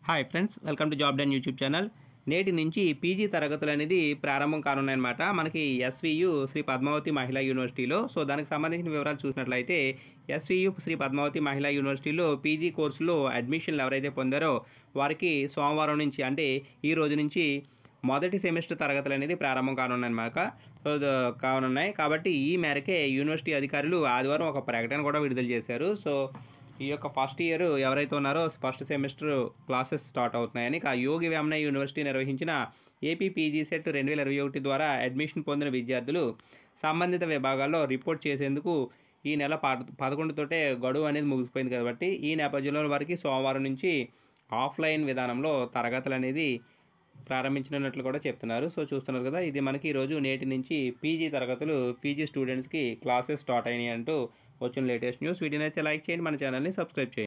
hi friends welcome to job done YouTube channel నేటి నుంచి PG తరగతులు అనేది ప్రారంభం కానున్నాయన్నమాట మనకి ఎస్వియు శ్రీ పద్మావతి మహిళా యూనివర్సిటీలో సో దానికి సంబంధించిన వివరాలు చూసినట్లయితే ఎస్వియు శ్రీ పద్మావతి మహిళా యూనివర్సిటీలో పీజీ కోర్సులో అడ్మిషన్లు ఎవరైతే పొందారో వారికి సోమవారం నుంచి అంటే ఈ రోజు నుంచి మొదటి సెమిస్టర్ తరగతులు అనేది ప్రారంభం కానున్నాయన్నమాట సో ద- కానున్నాయి కాబట్టి ఈ మేరకే యూనివర్సిటీ అధికారులు ఆదివారం ఒక ప్రకటన కూడా విడుదల చేశారు సో ఈ యొక్క ఫస్ట్ ఇయర్ ఎవరైతే ఉన్నారో ఫస్ట్ సెమిస్టర్ క్లాసెస్ స్టార్ట్ అవుతున్నాయని ఇక యోగి వేమన యూనివర్సిటీ నిర్వహించిన ఏపీ పీజీ సెట్ రెండు వేల ఇరవై ఒకటి ద్వారా అడ్మిషన్ పొందిన విద్యార్థులు సంబంధిత విభాగాల్లో రిపోర్ట్ చేసేందుకు ఈ నెల పద పదకొండుతోటే గడువు అనేది ముగిసిపోయింది కాబట్టి ఈ నేపథ్యంలో వారికి సోమవారం నుంచి ఆఫ్లైన్ విధానంలో తరగతులు అనేది ప్రారంభించినట్లు కూడా చెప్తున్నారు సో చూస్తున్నారు కదా ఇది మనకి ఈరోజు నేటి నుంచి పీజీ తరగతులు పీజీ స్టూడెంట్స్కి క్లాసెస్ స్టార్ట్ అయినాయి అంటూ వచ్చిన లేటెస్ట్ న్యూస్ వీడియోని అయితే లైక్ చేయండి మన ఛానల్ని సబ్స్క్రైబ్ చేయండి